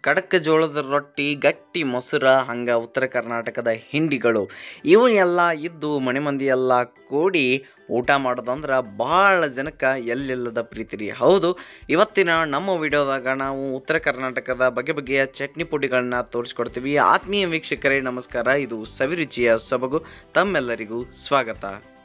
ಕಡಕ ಜೋಳದ ರೊಟ್ಟಿ ಗಟ್ಟಿ ಮೊಸರ ಹಂಗೆ ಉತ್ತರ ಕರ್ನಾಟಕದ ಹಿಂಡಿಗಳು ಇವು ಎಲ್ಲ ಇದ್ದು ಮನೆ ಮಂದಿ ಎಲ್ಲ ಕೂಡಿ ಊಟ ಮಾಡೋದಂದ್ರೆ ಭಾಳ ಜನಕ್ಕೆ ಎಲ್ಲಿಲ್ಲದ ಪ್ರೀತಿ ರೀ ಹೌದು ಇವತ್ತಿನ ನಮ್ಮ ವಿಡಿಯೋದಾಗ ನಾವು ಉತ್ತರ ಕರ್ನಾಟಕದ ಬಗೆ ಬಗೆಯ ಚಟ್ನಿ ಪುಡಿಗಳನ್ನ ತೋರಿಸ್ಕೊಡ್ತೀವಿ ಆತ್ಮೀಯ ವೀಕ್ಷಕರೇ ನಮಸ್ಕಾರ ಇದು ಸವಿರುಚಿಯ ಸೊಬಗು ತಮ್ಮೆಲ್ಲರಿಗೂ ಸ್ವಾಗತ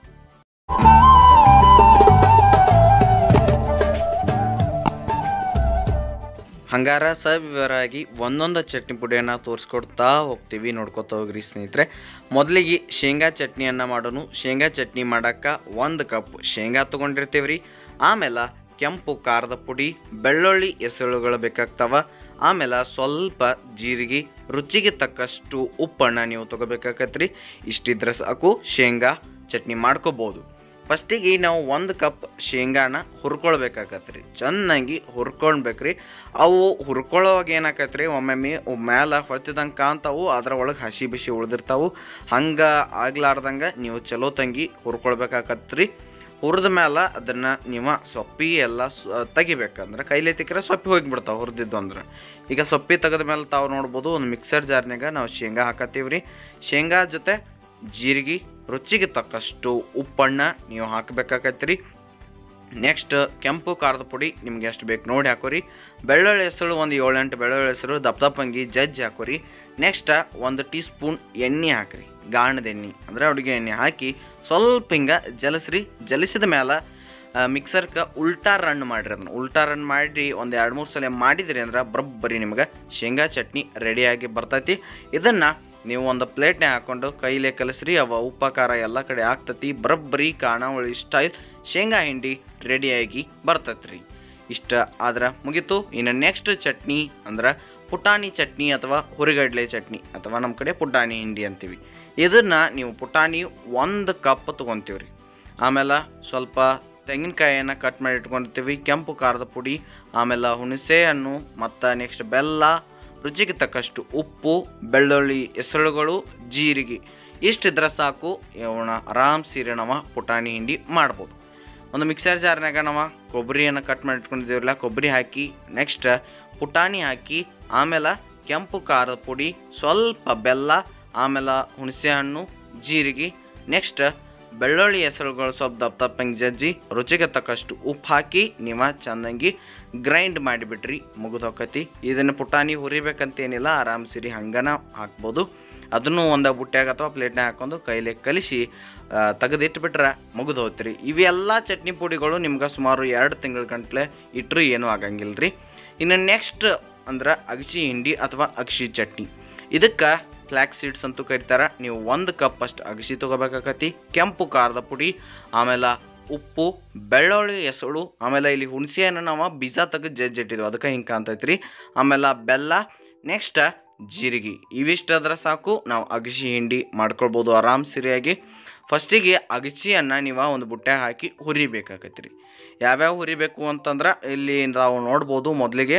ಹಂಗಾರ ಸವಿವರಾಗಿ ಒಂದೊಂದು ಚಟ್ನಿ ಪುಡಿಯನ್ನು ತೋರಿಸ್ಕೊಡ್ತಾ ಹೋಗ್ತೀವಿ ನೋಡ್ಕೊತಾ ಹೋಗ್ರಿ ಸ್ನೇಹಿತರೆ ಮೊದಲಿಗೆ ಶೇಂಗಾ ಚಟ್ನಿಯನ್ನು ಮಾಡೋನು ಶೇಂಗಾ ಚಟ್ನಿ ಮಾಡೋಕ್ಕೆ ಒಂದು ಕಪ್ ಶೇಂಗಾ ತೊಗೊಂಡಿರ್ತೀವಿ ರೀ ಆಮೇಲೆ ಕೆಂಪು ಖಾರದ ಪುಡಿ ಬೆಳ್ಳುಳ್ಳಿ ಎಸಳುಗಳು ಬೇಕಾಗ್ತಾವ ಆಮೇಲೆ ಸ್ವಲ್ಪ ಜೀರಿಗೆ ರುಚಿಗೆ ತಕ್ಕಷ್ಟು ಉಪ್ಪನ್ನು ನೀವು ತೊಗೋಬೇಕಾಗತ್ರಿ ಇಷ್ಟಿದ್ರೆ ಸಾಕು ಶೇಂಗಾ ಚಟ್ನಿ ಮಾಡ್ಕೋಬೋದು ಫಸ್ಟಿಗೆ ನಾವು ಒಂದು ಕಪ್ ಶೇಂಗಾನ ಹುರ್ಕೊಳ್ಬೇಕಾಗತ್ತೆ ಚೆನ್ನಾಗಿ ಹುರ್ಕೊಳ್ಬೇಕ್ರಿ ಅವು ಹುರ್ಕೊಳ್ಳೋವಾಗ ಏನಾಕತ್ರಿ ಒಮ್ಮೊಮ್ಮೆ ಮ್ಯಾಲ ಹೊಳ್ತಿದಂಗೆ ಕಾಣ್ತಾವು ಅದ್ರ ಒಳಗೆ ಹಸಿ ಬಿಸಿ ಉಳ್ದಿರ್ತಾವು ಹಂಗೆ ಆಗ್ಲಾರ್ದಂಗೆ ನೀವು ಚಲೋ ತಂಗಿ ಹುರ್ಕೊಳ್ಬೇಕಾಗತ್ರಿ ಹುರಿದ ಮೇಲೆ ಅದನ್ನು ನೀವು ಸೊಪ್ಪಿ ಎಲ್ಲ ಸ- ತೆಗಿಬೇಕಂದ್ರೆ ಕೈಲಿ ತಿಕ್ಕರೆ ಸೊಪ್ಪಿ ಹೋಗಿಬಿಡ್ತಾವೆ ಹುರಿದಿದ್ದು ಅಂದ್ರೆ ಈಗ ಸೊಪ್ಪಿ ತೆಗೆದ ಮೇಲೆ ತಾವು ನೋಡ್ಬೋದು ಒಂದು ಮಿಕ್ಸರ್ ಜಾರ್ನಾಗ ನಾವು ಶೇಂಗಾ ಹಾಕತ್ತೀವಿ ರೀ ಶೇಂಗಾ ಜೊತೆ ಜೀರಿಗೆ ರುಚಿಗೆ ತಕ್ಕಷ್ಟು ಉಪ್ಪನ್ನು ನೀವು ಹಾಕಬೇಕಾಗತ್ರಿ ನೆಕ್ಸ್ಟ್ ಕೆಂಪು ಖಾರದ ಪುಡಿ ನಿಮ್ಗೆ ಎಷ್ಟು ಬೇಕು ನೋಡಿ ಹಾಕೋರಿ ಬೆಳ್ಳುಳ್ಳಿ ಹೆಸರು ಒಂದು ಏಳೆಂಟು ಬೆಳ್ಳುಳ್ಳಿ ಹೆಸರು ದಪ್ಪ ದಪ್ಪಂಗಿ ಜಜ್ಜಿ ಹಾಕೋರಿ ನೆಕ್ಸ್ಟ್ ಒಂದು ಟೀ ಸ್ಪೂನ್ ಎಣ್ಣೆ ಹಾಕ್ರಿ ಗಾಣದ ಎಣ್ಣೆ ಅಂದರೆ ಅಡುಗೆ ಎಣ್ಣೆ ಹಾಕಿ ಸ್ವಲ್ಪ ಹಿಂಗೆ ಜಲಸ್ರಿ ಜಲಿಸಿದ ಮೇಲೆ ಮಿಕ್ಸರ್ಗೆ ಉಲ್ಟಾ ರನ್ ಮಾಡಿರಿ ಅದನ್ನು ಉಲ್ಟಾ ರನ್ ಮಾಡಿ ಒಂದು ಎರಡು ಮೂರು ಸಲ ಮಾಡಿದ್ರಿ ಅಂದ್ರೆ ಬರೋಬ್ಬರಿ ನಿಮ್ಗೆ ಶೇಂಗಾ ಚಟ್ನಿ ರೆಡಿಯಾಗಿ ಬರ್ತೈತಿ ಇದನ್ನು ನೀವು ಒಂದು ಪ್ಲೇಟ್ನೇ ಹಾಕೊಂಡು ಕೈಲೇ ಕಲಸ್ರಿ ಅವ ಉಪ್ಪ ಖಾರ ಎಲ್ಲ ಕಡೆ ಆಗ್ತತಿ ಬರೋಬ್ಬರಿ ಖಾನಾವಳಿ ಸ್ಟೈಲ್ ಶೇಂಗಾ ಹಿಂಡಿ ರೆಡಿಯಾಗಿ ಬರ್ತೈತ್ರಿ ಇಷ್ಟ ಆದ್ರೆ ಮುಗೀತು ಇನ್ನು ನೆಕ್ಸ್ಟ್ ಚಟ್ನಿ ಅಂದ್ರೆ ಪುಟಾಣಿ ಚಟ್ನಿ ಅಥವಾ ಹುರಿಗಡ್ಲೆ ಚಟ್ನಿ ಅಥವಾ ನಮ್ಮ ಕಡೆ ಪುಟಾಣಿ ಹಿಂಡಿ ಅಂತೀವಿ ಇದನ್ನು ನೀವು ಪುಟಾಣಿ ಒಂದು ಕಪ್ ತೊಗೊತೀವ್ರಿ ಆಮೇಲೆ ಸ್ವಲ್ಪ ತೆಂಗಿನಕಾಯಿಯನ್ನು ಕಟ್ ಮಾಡಿ ಇಟ್ಕೊಂಡಿರ್ತೀವಿ ಕೆಂಪು ಖಾರದ ಪುಡಿ ಆಮೇಲೆ ಹುಣಸೆ ಹಣ್ಣು ಮತ್ತು ನೆಕ್ಸ್ಟ್ ಬೆಲ್ಲ ರುಚಿಗೆ ತಕ್ಕಷ್ಟು ಉಪ್ಪು ಬೆಳ್ಳುಳ್ಳಿ ಹೆಸರುಗಳು ಜೀರಿಗೆ ಇಷ್ಟಿದ್ರೆ ಸಾಕು ಇವನ ಆರಾಮ್ ಸೀರೆ ನಾವು ಪುಟಾಣಿ ಹಿಂಡಿ ಮಾಡ್ಬೋದು ಒಂದು ಮಿಕ್ಸರ್ ಜಾರ್ನಾಗ ನಾವು ಕೊಬ್ಬರಿಯನ್ನು ಕಟ್ ಮಾಡಿ ಇಟ್ಕೊಂಡಿದ್ದೀವಲ್ಲ ಕೊಬ್ಬರಿ ಹಾಕಿ ನೆಕ್ಸ್ಟ್ ಪುಟಾಣಿ ಹಾಕಿ ಆಮೇಲೆ ಕೆಂಪು ಖಾರದ ಪುಡಿ ಸ್ವಲ್ಪ ಬೆಲ್ಲ ಆಮೇಲೆ ಹುಣಸೆ ಹಣ್ಣು ಜೀರಿಗೆ ನೆಕ್ಸ್ಟ್ ಬೆಳ್ಳುಳ್ಳಿ ಹೆಸರುಗಳು ಸ್ವಲ್ಪ ದಪ್ಪ ದಪ್ಪಂಗೆ ಜಜ್ಜಿ ರುಚಿಗೆ ತಕ್ಕಷ್ಟು ಉಪ್ಪು ಹಾಕಿ ನೀವು ಚೆನ್ನಾಗಿ ಗ್ರೈಂಡ್ ಮಾಡಿಬಿಟ್ರಿ ಮುಗಿದು ಹೋಕತಿ ಇದನ್ನು ಪುಟಾಣಿ ಹುರಿಬೇಕಂತೇನಿಲ್ಲ ಆರಾಮ್ ಸಿರಿ ಹಂಗನ ಹಾಕ್ಬೋದು ಅದನ್ನು ಒಂದು ಬುಟ್ಟ್ಯಾಗ ಅಥವಾ ಪ್ಲೇಟ್ನಾಗ ಹಾಕೊಂಡು ಕೈಲಿ ಕಲಿಸಿ ತೆಗೆದಿಟ್ಬಿಟ್ರೆ ಮುಗಿದು ಹೋಗ್ತೀರಿ ಇವೆಲ್ಲ ಚಟ್ನಿ ಪುಡಿಗಳು ನಿಮ್ಗೆ ಸುಮಾರು ಎರಡು ತಿಂಗಳ ಗಂಟ್ಲೆ ಇಟ್ಟರು ಏನೂ ಆಗಂಗಿಲ್ಲ ರೀ ಇನ್ನು ನೆಕ್ಸ್ಟ್ ಅಂದ್ರೆ ಅಗಸಿ ಹಿಂಡಿ ಅಥವಾ ಅಗಸಿ ಚಟ್ನಿ ಇದಕ್ಕೆ ಫ್ಲ್ಯಾಕ್ ಸೀಡ್ಸ್ ಅಂತೂ ಕರಿತಾರೆ ನೀವು ಒಂದು ಕಪ್ ಅಷ್ಟು ಅಗಸಿ ತೊಗೋಬೇಕಾಕತಿ ಕೆಂಪು ಖಾರದ ಪುಡಿ ಆಮೇಲೆ ಉಪ್ಪು ಬೆಳ್ಳುಳ್ಳಿ ಹೆಸಳು ಆಮೇಲೆ ಇಲ್ಲಿ ಹುಣಸೆಯನ್ನು ನಾವು ಬೀಜ ತೆಗೆದು ಜಜ್ಜಿಟ್ಟಿದ್ವಿ ಅದಕ್ಕೆ ಹಿಂಗೆ ಕಾಣ್ತೈತ್ರಿ ಆಮೇಲೆ ಬೆಲ್ಲ ನೆಕ್ಸ್ಟ್ ಜೀರಿಗೆ ಇವಿಷ್ಟಾದ್ರೆ ಸಾಕು ನಾವು ಅಗಸಿ ಹಿಂಡಿ ಮಾಡ್ಕೊಳ್ಬೋದು ಆರಾಮ್ ಸರಿಯಾಗಿ ಫಸ್ಟಿಗೆ ಅಗಸಿಯನ್ನು ನೀವು ಒಂದು ಬುಟ್ಟೆ ಹಾಕಿ ಹುರಿಬೇಕಾಗತ್ತೆ ರೀ ಯಾವ್ಯಾವ ಹುರಿಬೇಕು ಅಂತಂದ್ರೆ ಇಲ್ಲಿ ನಾವು ನೋಡ್ಬೋದು ಮೊದಲಿಗೆ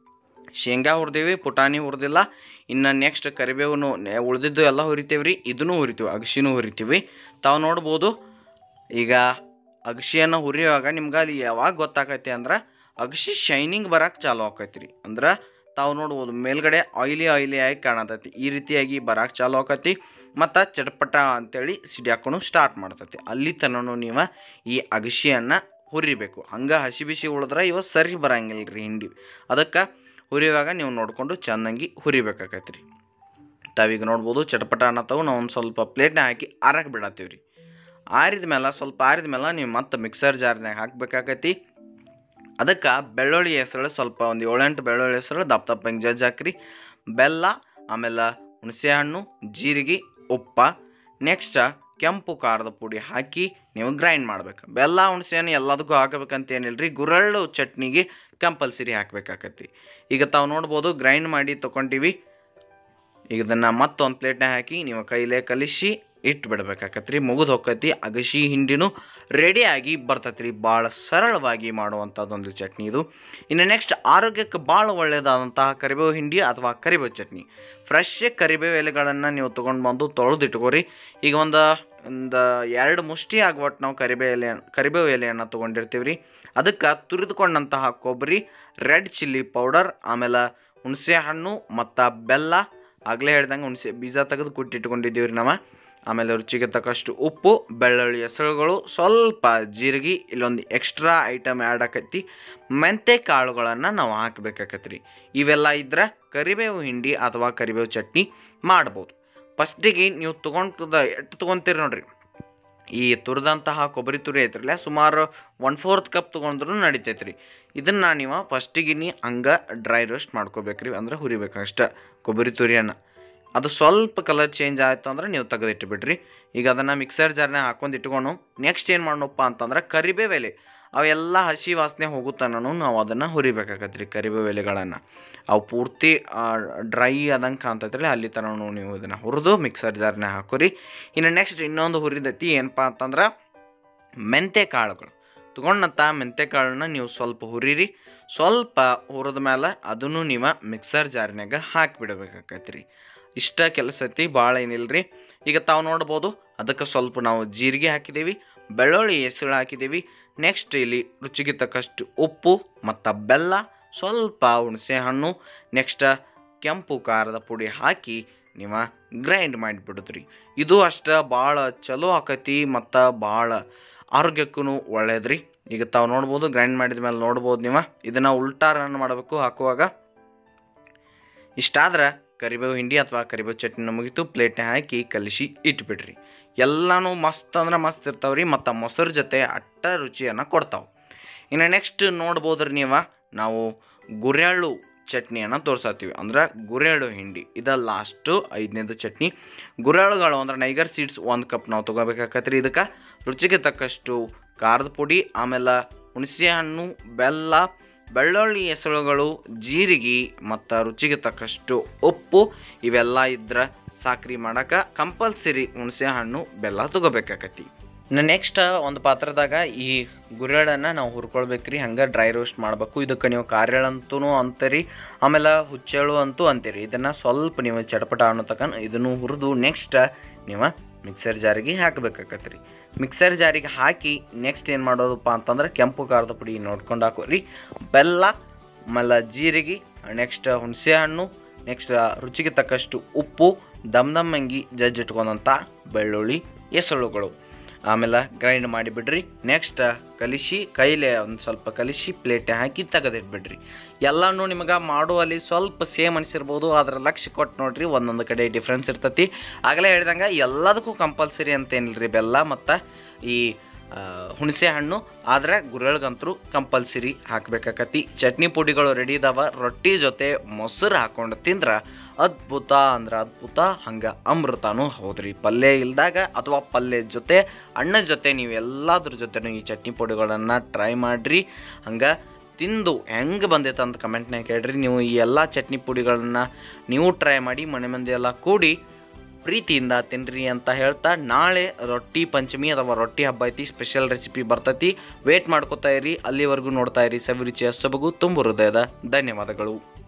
ಶೇಂಗಾ ಹುರಿದೀವಿ ಪುಟಾಣಿ ಹುರಿದಿಲ್ಲ ಇನ್ನು ನೆಕ್ಸ್ಟ್ ಕರಿಬೇವನ್ನು ಉಳಿದಿದ್ದು ಎಲ್ಲ ಹುರಿತೀವಿ ರೀ ಇದನ್ನು ಹುರಿತೀವಿ ಅಗಸಿನೂ ಹುರಿತೀವಿ ತಾವು ನೋಡ್ಬೋದು ಈಗ ಅಗಸಿಯನ್ನು ಹುರಿಯುವಾಗ ನಿಮ್ಗೆ ಅಲ್ಲಿ ಯಾವಾಗ ಗೊತ್ತಾಕೈತಿ ಅಂದ್ರೆ ಅಗಸಿ ಶೈನಿಂಗ್ ಬರಕ್ಕೆ ಚಾಲು ಆಕೈತಿ ರೀ ಅಂದ್ರೆ ತಾವು ನೋಡ್ಬೋದು ಮೇಲ್ಗಡೆ ಆಯಿಲಿ ಆಯಿಲಿ ಆಗಿ ಕಾಣತೈತಿ ಈ ರೀತಿಯಾಗಿ ಬರಕ್ಕೆ ಚಾಲು ಆಕೈತಿ ಮತ್ತು ಚಟಪಟ ಅಂತೇಳಿ ಸಿಡಿಯಾಕೊಂಡು ಸ್ಟಾರ್ಟ್ ಮಾಡ್ತೈತಿ ಅಲ್ಲಿ ತನೂ ನೀವು ಈ ಅಗಸಿಯನ್ನು ಹುರಿಬೇಕು ಹಂಗೆ ಹಸಿ ಬಿಸಿ ಉಳಿದ್ರೆ ಇವ ಸರಿ ಬರಂಗಿಲ್ಲ ರೀ ಹಿಂಡಿ ಅದಕ್ಕೆ ಹುರಿಯುವಾಗ ನೀವು ನೋಡಿಕೊಂಡು ಚೆನ್ನಾಗಿ ಹುರಿಬೇಕಾಗತ್ತೆ ರೀ ತಾವೀಗ ನೋಡ್ಬೋದು ಚಟಪಟ ಅನ್ನತ್ತವು ನಾವು ಒಂದು ಸ್ವಲ್ಪ ಪ್ಲೇಟ್ನ ಹಾಕಿ ಆರಕ್ಕೆ ಬಿಡತ್ತೀವಿ ರೀ ಆರಿದ ಮೇಲೆ ಸ್ವಲ್ಪ ಆರಿದ ಮೇಲೆ ನೀವು ಮತ್ತೆ ಮಿಕ್ಸರ್ ಜಾರ್ನಾಗ ಹಾಕ್ಬೇಕಾಗೈತಿ ಅದಕ್ಕೆ ಬೆಳ್ಳುಳ್ಳಿ ಹೆಸರು ಸ್ವಲ್ಪ ಒಂದು ಏಳೆಂಟು ಬೆಳ್ಳುಳ್ಳಿ ಹೆಸರು ದಪ್ಪ ದಪ್ಪ ಹಿಂಗೆ ಜಜ್ಜಿ ಹಾಕ್ರಿ ಬೆಲ್ಲ ಆಮೇಲೆ ಹುಣಸೆ ಹಣ್ಣು ಜೀರಿಗೆ ಉಪ್ಪ ನೆಕ್ಸ್ಟ್ ಕೆಂಪು ಖಾರದ ಪುಡಿ ಹಾಕಿ ನೀವು ಗ್ರೈಂಡ್ ಮಾಡ್ಬೇಕು ಬೆಲ್ಲ ಹುಣಸೆ ಹಣ್ಣು ಎಲ್ಲದಕ್ಕೂ ಹಾಕಬೇಕಂತ ಏನಿಲ್ಲ ರೀ ಗುರಳ್ಳು ಚಟ್ನಿಗೆ ಕಂಪಲ್ಸರಿ ಹಾಕ್ಬೇಕಾಕತಿ ಈಗ ತಾವು ನೋಡ್ಬೋದು ಗ್ರೈಂಡ್ ಮಾಡಿ ತೊಗೊಂಡಿವಿ ಈಗ ಇದನ್ನು ಮತ್ತೊಂದು ಪ್ಲೇಟ್ನಾಗ ಹಾಕಿ ನೀವು ಕೈಲೇ ಕಲಿಸಿ ಇಟ್ಟು ಬಿಡ್ಬೇಕಾಕತ್ರಿ ಮುಗಿದು ಹೋಗತಿ ಅಗಸಿ ಹಿಂಡಿನೂ ರೆಡಿಯಾಗಿ ಬರ್ತೈತ್ರಿ ಭಾಳ ಸರಳವಾಗಿ ಮಾಡುವಂಥದ್ದೊಂದು ಚಟ್ನಿ ಇದು ಇನ್ನು ನೆಕ್ಸ್ಟ್ ಆರೋಗ್ಯಕ್ಕೆ ಭಾಳ ಒಳ್ಳೆಯದಾದಂತಹ ಕರಿಬೇವು ಹಿಂಡಿ ಅಥವಾ ಕರಿಬೇವು ಚಟ್ನಿ ಫ್ರೆಶ್ ಕರಿಬೇವು ಎಲೆಗಳನ್ನು ನೀವು ತೊಗೊಂಡು ಬಂದು ತೊಳೆದು ಇಟ್ಕೋರಿ ಈಗ ಒಂದು ಒಂದು ಎರಡು ಮುಷ್ಟಿ ಆಗುವಟ್ಟು ನಾವು ಕರಿಬೇವು ಎಲೆ ಕರಿಬೇವು ಎಲೆಯನ್ನು ತೊಗೊಂಡಿರ್ತೀವಿ ರೀ ಅದಕ್ಕೆ ತುರಿದುಕೊಂಡಂತಹ ಕೊಬ್ಬರಿ ರೆಡ್ ಚಿಲ್ಲಿ ಪೌಡರ್ ಆಮೇಲೆ ಹುಣಸೆ ಹಣ್ಣು ಮತ್ತು ಬೆಲ್ಲ ಆಗಲೇ ಹೇಳ್ದಂಗೆ ಹುಣಸೆ ಬೀಜ ತೆಗೆದು ಕುಟ್ಟಿಟ್ಕೊಂಡಿದ್ದೀವಿ ರೀ ನಾವು ಆಮೇಲೆ ರುಚಿಗೆ ತಕ್ಕಷ್ಟು ಉಪ್ಪು ಬೆಳ್ಳುಳ್ಳಿ ಹೆಸರುಗಳು ಸ್ವಲ್ಪ ಜೀರಿಗೆ ಇಲ್ಲೊಂದು ಎಕ್ಸ್ಟ್ರಾ ಐಟಮ್ ಆ್ಯಡ್ ಆಕೈತಿ ಮೆಂತೆ ಕಾಳುಗಳನ್ನು ನಾವು ಹಾಕಬೇಕಾಕತ್ರಿ ಇವೆಲ್ಲ ಇದ್ರೆ ಕರಿಬೇವು ಹಿಂಡಿ ಅಥವಾ ಕರಿಬೇವು ಚಟ್ನಿ ಮಾಡ್ಬೋದು ಫಸ್ಟಿಗೆ ನೀವು ತೊಗೊಂಡು ಎಷ್ಟು ತೊಗೊತೀರಿ ನೋಡ್ರಿ ಈ ತುರಿದಂತಹ ಕೊಬ್ಬರಿ ತುರಿ ಐತ್ರಲ್ಲ ಸುಮಾರು ಒನ್ ಫೋರ್ತ್ ಕಪ್ ತೊಗೊಂಡ್ರು ನಡಿತೈತೆ ರೀ ಇದನ್ನು ನೀವು ಫಸ್ಟಿಗೆ ನೀ ಹಂಗೆ ಡ್ರೈ ರೋಸ್ಟ್ ಮಾಡ್ಕೋಬೇಕ್ರಿ ಅಂದ್ರೆ ಹುರಿಬೇಕಷ್ಟ ಕೊಬ್ಬರಿ ತುರಿಯನ್ನು ಅದು ಸ್ವಲ್ಪ ಕಲರ್ ಚೇಂಜ್ ಆಯಿತು ಅಂದ್ರೆ ನೀವು ತೆಗೆದಿಟ್ಬಿಡ್ರಿ ಈಗ ಅದನ್ನು ಮಿಕ್ಸರ್ ಜಾರ್ನಾಗ ಹಾಕೊಂಡು ಇಟ್ಕೊಂಡು ನೆಕ್ಸ್ಟ್ ಏನು ಮಾಡೋಣಪ್ಪ ಅಂತಂದ್ರೆ ಕರಿಬೇವು ಎಲೆ ಅವೆಲ್ಲ ಹಸಿ ವಾಸನೆ ಹೋಗುತ್ತಾನೂ ನಾವು ಅದನ್ನು ಹುರಿಬೇಕಾಗತ್ತೆ ರೀ ಕರಿಬೇವು ಎಲೆಗಳನ್ನು ಅವು ಪೂರ್ತಿ ಡ್ರೈ ಆದಂಗೆ ಕಾಣ್ತೈತ್ರಿ ಅಲ್ಲಿ ತನಕ ನೀವು ಇದನ್ನು ಹುರಿದು ಮಿಕ್ಸರ್ ಜಾರ್ನಾಗ ಹಾಕೋರಿ ಇನ್ನು ನೆಕ್ಸ್ಟ್ ಇನ್ನೊಂದು ಹುರಿದೈತಿ ಏನಪ್ಪ ಅಂತಂದ್ರೆ ಮೆಂತೆ ಕಾಳುಗಳು ತೊಗೊಂಡಂಥ ಮೆಂತೆ ಕಾಳನ್ನ ನೀವು ಸ್ವಲ್ಪ ಹುರಿರಿ ಸ್ವಲ್ಪ ಹುರಿದ ಮೇಲೆ ಅದನ್ನು ನೀವು ಮಿಕ್ಸರ್ ಜಾರಿನಾಗ ಹಾಕಿಬಿಡ್ಬೇಕಾಕೈತಿ ರೀ ಇಷ್ಟ ಕೆಲಸ ಐತಿ ಭಾಳ ಏನಿಲ್ರಿ ಈಗ ತಾವು ನೋಡ್ಬೋದು ಅದಕ್ಕೆ ಸ್ವಲ್ಪ ನಾವು ಜೀರಿಗೆ ಹಾಕಿದ್ದೀವಿ ಬೆಳ್ಳುಳ್ಳಿ ಹೆಸರು ಹಾಕಿದ್ದೀವಿ ನೆಕ್ಸ್ಟ್ ಇಲ್ಲಿ ರುಚಿಗೆ ತಕ್ಕಷ್ಟು ಉಪ್ಪು ಮತ್ತು ಬೆಲ್ಲ ಸ್ವಲ್ಪ ಹುಣಸೆ ಹಣ್ಣು ನೆಕ್ಸ್ಟ್ ಕೆಂಪು ಖಾರದ ಪುಡಿ ಹಾಕಿ ನೀವು ಗ್ರೈಂಡ್ ಮಾಡಿಬಿಡುದ್ರಿ ಇದು ಅಷ್ಟ ಭಾಳ ಚಲೋ ಆಕೈತಿ ಮತ್ತು ಭಾಳ ಆರೋಗ್ಯಕ್ಕೂ ಒಳ್ಳೇದ್ರಿ ಈಗ ತಾವು ನೋಡ್ಬೋದು ಗ್ರೈಂಡ್ ಮಾಡಿದ ಮೇಲೆ ನೋಡ್ಬೋದು ನೀವು ಇದನ್ನು ಉಲ್ಟಾ ರನ್ ಮಾಡಬೇಕು ಹಾಕುವಾಗ ಇಷ್ಟಾದ್ರೆ ಕರಿಬೇವು ಹಿಂಡಿ ಅಥವಾ ಕರಿಬೇವು ಚಟ್ನಿ ಮುಗಿತು ಪ್ಲೇಟ್ನ ಹಾಕಿ ಕಲಿಸಿ ಇಟ್ಬಿಡ್ರಿ ಎಲ್ಲನೂ ಮಸ್ತ್ ಅಂದ್ರೆ ಮಸ್ತ್ ಇರ್ತಾವ್ರಿ ಮತ್ತು ಮೊಸರು ಜೊತೆ ಅಟ್ಟ ರುಚಿಯನ್ನು ಕೊಡ್ತಾವೆ ಇನ್ನು ನೆಕ್ಸ್ಟ್ ನೋಡ್ಬೋದ್ರಿ ನೀವು ನಾವು ಗುರೆಳ್ಳು ಚಟ್ನಿಯನ್ನು ತೋರ್ಸತ್ತೀವಿ ಅಂದ್ರೆ ಗುರೆಳ್ಳು ಹಿಂಡಿ ಇದು ಲಾಸ್ಟು ಐದನೇದು ಚಟ್ನಿ ಗುರೆಳ್ಳುಗಳು ಅಂದ್ರೆ ನೈಗರ್ ಸೀಡ್ಸ್ ಒಂದು ಕಪ್ ನಾವು ತೊಗೋಬೇಕಾಕತ್ರಿ ಇದಕ್ಕೆ ರುಚಿಗೆ ತಕ್ಕಷ್ಟು ಖಾರದ ಪುಡಿ ಆಮೇಲೆ ಹುಣಸೆ ಹಣ್ಣು ಬೆಲ್ಲ ಬೆಳ್ಳುಳ್ಳಿ ಹೆಸರುಗಳು ಜೀರಿಗೆ ಮತ್ತು ರುಚಿಗೆ ತಕ್ಕಷ್ಟು ಉಪ್ಪು ಇವೆಲ್ಲ ಇದ್ರೆ ಸಾಕ್ರಿ ಮಾಡಕ್ಕೆ ಕಂಪಲ್ಸರಿ ಹುಣಸೆ ಹಣ್ಣು ಬೆಲ್ಲ ತಗೋಬೇಕಾಕತಿ ಇನ್ನು ನೆಕ್ಸ್ಟ್ ಒಂದು ಪಾತ್ರದಾಗ ಈ ಗುರೆಳನ್ನು ನಾವು ಹುರ್ಕೊಳ್ಬೇಕ್ರಿ ಹಂಗೆ ಡ್ರೈ ರೋಸ್ಟ್ ಮಾಡಬೇಕು ಇದಕ್ಕೆ ನೀವು ಕಾರ್ಯಳ ಅಂತೂ ಅಂತೀರಿ ಆಮೇಲೆ ಹುಚ್ಚೆಳು ಅಂತೂ ಅಂತೀರಿ ಇದನ್ನು ಸ್ವಲ್ಪ ನೀವು ಚಟಪಟ ಅನ್ನೋ ತಕನ್ ಇದನ್ನು ಹುರಿದು ನೆಕ್ಸ್ಟ್ ನೀವು ಮಿಕ್ಸರ್ ಜಾರಿಗೆ ಹಾಕಬೇಕಾಕತ್ರಿ ಮಿಕ್ಸರ್ ಜಾರಿಗೆ ಹಾಕಿ ನೆಕ್ಸ್ಟ್ ಏನು ಮಾಡೋದಪ್ಪ ಅಂತಂದ್ರೆ ಕೆಂಪು ಖಾರದ ಪುಡಿ ನೋಡ್ಕೊಂಡು ಹಾಕೋರಿ ಬೆಲ್ಲ ಆಮೇಲೆ ಜೀರಿಗೆ ನೆಕ್ಸ್ಟ್ ಹುಣಸೆ ಹಣ್ಣು ನೆಕ್ಸ್ಟ್ ರುಚಿಗೆ ತಕ್ಕಷ್ಟು ಉಪ್ಪು ದಮ್ ದಮ್ ಅಂಗಿ ಜಜ್ಜ್ ಇಟ್ಕೊಂಡಂಥ ಬೆಳ್ಳುಳ್ಳಿ ಎಸಳುಗಳು ಆಮೇಲೆ ಗ್ರೈಂಡ್ ಮಾಡಿಬಿಡ್ರಿ ನೆಕ್ಸ್ಟ್ ಕಲಿಸಿ ಕೈಲೇ ಒಂದು ಸ್ವಲ್ಪ ಕಲಿಸಿ ಪ್ಲೇಟ್ ಹಾಕಿ ತೆಗೆದಿಟ್ಬಿಡ್ರಿ ಎಲ್ಲನೂ ನಿಮಗೆ ಮಾಡುವಲ್ಲಿ ಸ್ವಲ್ಪ ಸೇಮ್ ಅನಿಸಿರ್ಬೋದು ಅದರ ಲಕ್ಷ್ಯ ಕೊಟ್ಟು ನೋಡ್ರಿ ಒಂದೊಂದು ಕಡೆ ಡಿಫ್ರೆನ್ಸ್ ಇರ್ತೈತಿ ಆಗಲೇ ಹೇಳ್ದಂಗೆ ಎಲ್ಲದಕ್ಕೂ ಕಂಪಲ್ಸರಿ ಅಂತೇನಿಲ್ರಿ ಬೆಲ್ಲ ಮತ್ತು ಈ ಆ, ಹುಣಸೆ ಹಣ್ಣು ಆದರೆ ಗುರೆಳ್ಗಂತರೂ ಕಂಪಲ್ಸರಿ ಹಾಕ್ಬೇಕಾಕತಿ ಚಟ್ನಿ ಪುಡಿಗಳು ರೆಡಿ ಇದಾವ ರೊಟ್ಟಿ ಜೊತೆ ಮೊಸರು ಹಾಕೊಂಡು ತಿಂದ್ರೆ ಅದ್ಭುತ ಅಂದ್ರೆ ಅದ್ಭುತ ಹಂಗೆ ಅಮೃತನೂ ಹೌದ್ರಿ ಪಲ್ಯ ಇಲ್ದಾಗ ಅಥವಾ ಪಲ್ಯ ಜೊತೆ ಅಣ್ಣನ ಜೊತೆ ನೀವು ಎಲ್ಲದ್ರ ಜೊತೆನೂ ಈ ಚಟ್ನಿ ಪುಡಿಗಳನ್ನು ಟ್ರೈ ಮಾಡಿರಿ ಹಂಗೆ ತಿಂದು ಹೆಂಗೆ ಬಂದೈತೆ ಅಂತ ಕಮೆಂಟ್ನಾಗ ಕೇಳ್ರಿ ನೀವು ಈ ಎಲ್ಲ ಚಟ್ನಿ ಪುಡಿಗಳನ್ನ ನೀವು ಟ್ರೈ ಮಾಡಿ ಮನೆ ಮಂದಿ ಎಲ್ಲ ಕೂಡಿ ಪ್ರೀತಿಯಿಂದ ತಿನ್ರಿ ಅಂತ ಹೇಳ್ತಾ ನಾಳೆ ರೊಟ್ಟಿ ಪಂಚಮಿ ಅಥವಾ ರೊಟ್ಟಿ ಹಬ್ಬ ಐತಿ ಸ್ಪೆಷಲ್ ರೆಸಿಪಿ ಬರ್ತೈತಿ ವೇಟ್ ಮಾಡ್ಕೋತಾ ಇರಿ ಅಲ್ಲಿವರೆಗೂ ನೋಡ್ತಾ ಇರಿ ಸವಿರುಚಿಯ ಸೊಬಗು ತುಂಬು ಹೃದಯದ ಧನ್ಯವಾದಗಳು